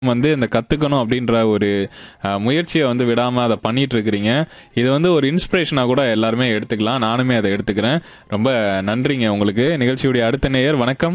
வந்து இந்த கத்துக்கணும் அப்படின்ற ஒரு அஹ், முயற்சியை வந்து விடாம அதை பண்ணிட்டு இருக்கிறீங்க இது வந்து ஒரு இன்ஸ்பிரேஷனா கூட எல்லாருமே எடுத்துக்கலாம் நானுமே அதை எடுத்துக்கிறேன் ரொம்ப நன்றிங்க உங்களுக்கு நிகழ்ச்சியுடைய அடுத்த நேயர் வணக்கம்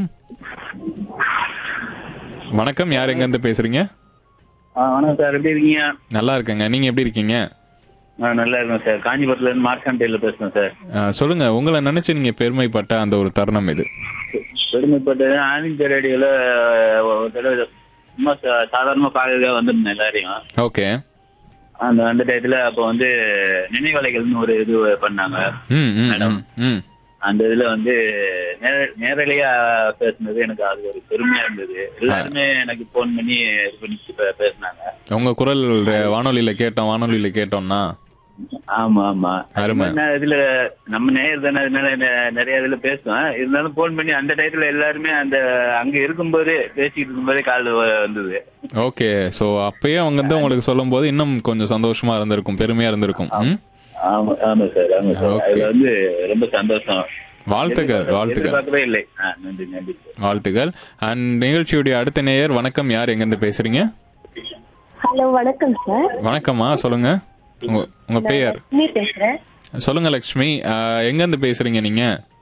வணக்கம் யார் எங்க இருந்து பேசுறீங்க ஆ வணக்கம் சார் எப்படி இருக்கீங்க நல்லா இருக்கேங்க நீங்க எப்படி இருக்கீங்க ஆ நல்லா இருக்கேன் சார் காஞ்சிபுரத்துல இருந்து மார்க்காண்டேல பேசுறேன் சார் அஹ், சொல்லுங்க உங்களை நினைச்சு நீங்க பெருமைப்பட்ட அந்த ஒரு தருணம் இது பெருமைப்பட்டது ஆல் இந்தியா ரேடியோல ஒரு தடவை சும்மா சா- சாதாரணமா பார்க்கறதுக்காக வந்திருந்தேன் எல்லாரையும் ஓகே அந்த அந்த டயத்துல அப்போ வந்து நினைவலைகள்னு ஒரு இது பண்ணாங்க ம் ம் ம், ம் அந்த இதுல வந்து நேர- நேரலையா பேசுனது எனக்கு அது ஒரு பெருமையா இருந்தது எல்லாருமே எனக்கு ஃபோன் பண்ணி இது பண்ணி பே- பேசுனாங்க உங்க குரல் ர- வானொலியில கேட்டோம் வானொலியில கேட்டோம்னா ஆமா ஆமா அருமை. என்ன இதுல நம்ம நேயர் தானே அதனால நெ- நிறைய இதுல பேசுவேன் இருந்தாலும் போன் பண்ணி அந்த டயத்துல எல்லாருமே அந்த அங்க இருக்கும்போதே பேசிட்டு இருக்கும்போதே கால் வ- வந்தது ஓகே சோ அப்பயே அவங்க வந்து உங்களுக்கு சொல்லும் போது இன்னும் கொஞ்சம் சந்தோஷமா இருந்திருக்கும் பெருமையா இருந்திருக்கும் ம்? ஆமா ஆமா சார் ஆமா சார் Okay. அதுல வந்து ரொம்ப சந்தோஷம் வாழ்த்துக்கள் வாழ்த்துக்கள் எதிர்பார்க்கவே இல்லை ஆ, நன்றி நன்றி சார் வாழ்த்துக்கள் அண்ட் நிகழ்ச்சியுடைய அடுத்த நேயர் வணக்கம் யார் எங்க இருந்து பேசுறீங்க ஹலோ வணக்கம் சார் வணக்கம்மா சொல்லுங்க உங்க உங்க பெயர் லட்சுமி பேசுறேன் சொல்லுங்க லக்ஷ்மி அஹ், எங்க இருந்து பேசுறீங்க நீங்க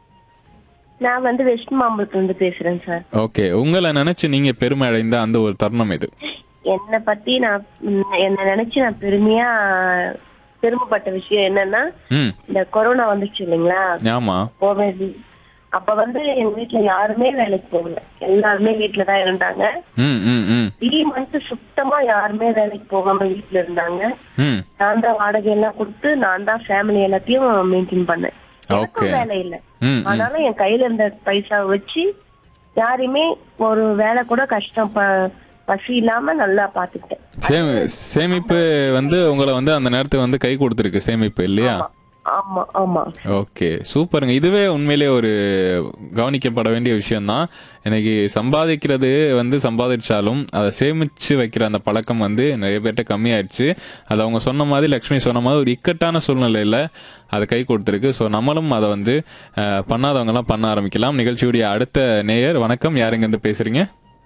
நான் வந்து வெஸ்ட் மாம்பலத்துல இருந்து பேசுறேன் சார் ஓகே உங்களை நினைச்சு நீங்க பெருமை அடைந்த அந்த ஒரு தருணம் இது என்னை பத்தி நான் ம், என்னை நினைச்சு நான் பெருமையா பெருமைப்பட்ட விஷயம் என்னன்னா ம் இந்த கொரோனா வந்துச்சு இல்லைங்களா ஆமா கோவிட் அப்ப வந்து எங்க வீட்ல யாருமே வேலைக்கு போகல எல்லாருமே வீட்ல தான் இருந்தாங்க ம் ம் ம் த்ரீ மந்த்ஸ் சுத்தமா யாருமே வேலைக்கு போகாம வீட்ல இருந்தாங்க ம் நான் தான் வாடகை எல்லாம் கொடுத்து நான் தான் ஃபேமிலி எல்லாத்தையும் மெயின்டைன் பண்ணேன் Okay. எனக்கும் வேலை இல்ல ம் ம். ஆனாலும் என் கையில இருந்த பைசாவை வச்சு யாரையுமே ஒரு வேலை கூட கஷ்டம் ப- பசி இல்லாம நல்லா பாத்துக்கிட்டேன் சேமி சேமிப்பு வந்து உங்களை வந்து அந்த நேரத்துக்கு வந்து கை கொடுத்துருக்கு சேமிப்பு இல்லையா ஆமா ஆமா ஓகே சூப்பருங்க இதுவே உண்மையிலே ஒரு கவனிக்கப்பட வேண்டிய விஷயம்தான் இன்னைக்கு சம்பாதிக்கிறது வந்து சம்பாதிச்சாலும் அதை சேமிச்சு வைக்கிற அந்த பழக்கம் வந்து நிறைய பேர்ட்ட கம்மியாயிடுச்சு அது அவங்க சொன்ன மாதிரி லக்ஷ்மி சொன்ன மாதிரி ஒரு இக்கட்டான சூழ்நிலையில அது கை கொடுத்துருக்கு ஸோ நம்மளும் அதை வந்து அஹ், பண்ணாதவங்கலாம் பண்ண ஆரம்பிக்கலாம் நிகழ்ச்சியுடைய அடுத்த நேயர் வணக்கம் யார் எங்கேருந்து பேசுறீங்க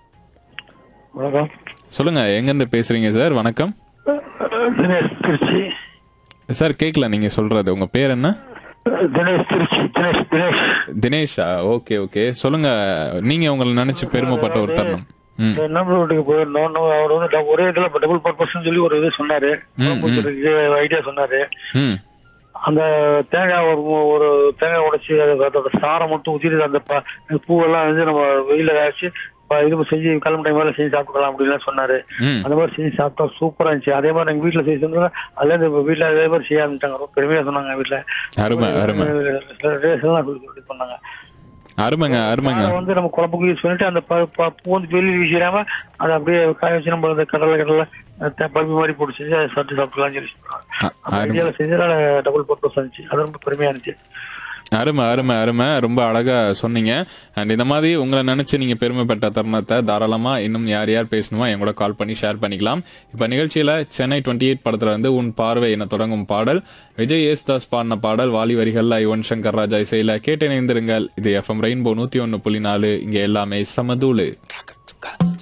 வணக்கம் சொல்லுங்க எங்கேருந்து பேசுறீங்க சார் வணக்கம் தினேஷ் திருச்சி சார் கேட்கல நீங்க சொல்றது உங்க பேர் என்ன தினேஷ் திருச்சி தினேஷ் தினேஷ் தினேஷா ஓகே ஓகே சொல்லுங்க நீங்க உங்களை நினைச்சு பெருமைப்பட்ட ஒரு தருணம் ம் என் நண்பர் வீட்டுக்கு போயிருந்தோம் நம்ம அவர் வந்து டப- ஒரே இதுல டபுள் பர்பஸ் சொல்லி ஒரு இது சொன்னாரு ஐடியா சொன்னாரு ம் அந்த தேங்காய் ஒரு மு- ஒரு தேங்காய் உடைச்சி அது அதோட சாரம் மட்டும் ஊற்றிட்டு அந்த ப- பூவெல்லாம் வந்து நம்ம வெயில காய்ச்சி ப- இது செஞ்சு கிளம்பு டைம் மேல செஞ்சு சாப்பிட்டுக்கலாம் அப்படின்னு சொன்னாரு ம் அந்த மாதிரி செஞ்சு சாப்பிட்டா சூப்பரா இருந்துச்சு அதே மாதிரி எங்க வீட்டுல செய்ய சொன்னா அதுல இருந்து இப்ப வீட்டுல அதே மாதிரி செய்ய ஆரம்பிச்சாங்க ரொம்ப பெருமையா சொன்னாங்க வீட்டுல அருமை அருமை எல்லாம் சொல்லி பண்ணாங்க அருமைங்க அருமைங்க அதை வந்து நம்ம குழம்புக்கு யூஸ் பண்ணிட்டு அந்த ப- ப- பூ வந்து வெளியில் வீசிடாம அதை அப்படியே காய வச்சு நம்ம அந்த கடலை கடலை த- பருப்பு மாதிரி போட்டு செஞ்சு அதை சாப்பிட்டு சாப்பிடலாம் சொல்லி சொல்றாங்க அ- அந்த அருமை ஐடியாவில் செஞ்சதால டபுள் பர்பஸ் இருந்துச்சு அது ரொம்ப பெருமையா இருந்துச்சு அருமை அருமை அருமை ரொம்ப அழகா சொன்னீங்க அண்ட் இந்த மாதிரி உங்களை நினைச்சு நீங்க பெருமைப்பட்ட தருணத்தை தாராளமா இன்னும் யார் யார் பேசணுமோ என் கூட கால் பண்ணி ஷேர் பண்ணிக்கலாம் இப்ப நிகழ்ச்சியில சென்னை டுவெண்ட்டி எயிட் படத்துல வந்து உன் பார்வை என தொடங்கும் பாடல் விஜய் ஏசுதாஸ் பாடின பாடல் வாலி வரிகள்ல யுவன் சங்கர் ராஜா இசையில கேட்டிணைந்திருங்கள் இது எஃப்எம் ரெயின்போ நூத்தி ஒன்னு புள்ளி நாலு இங்க எல்லாமே சமதூளு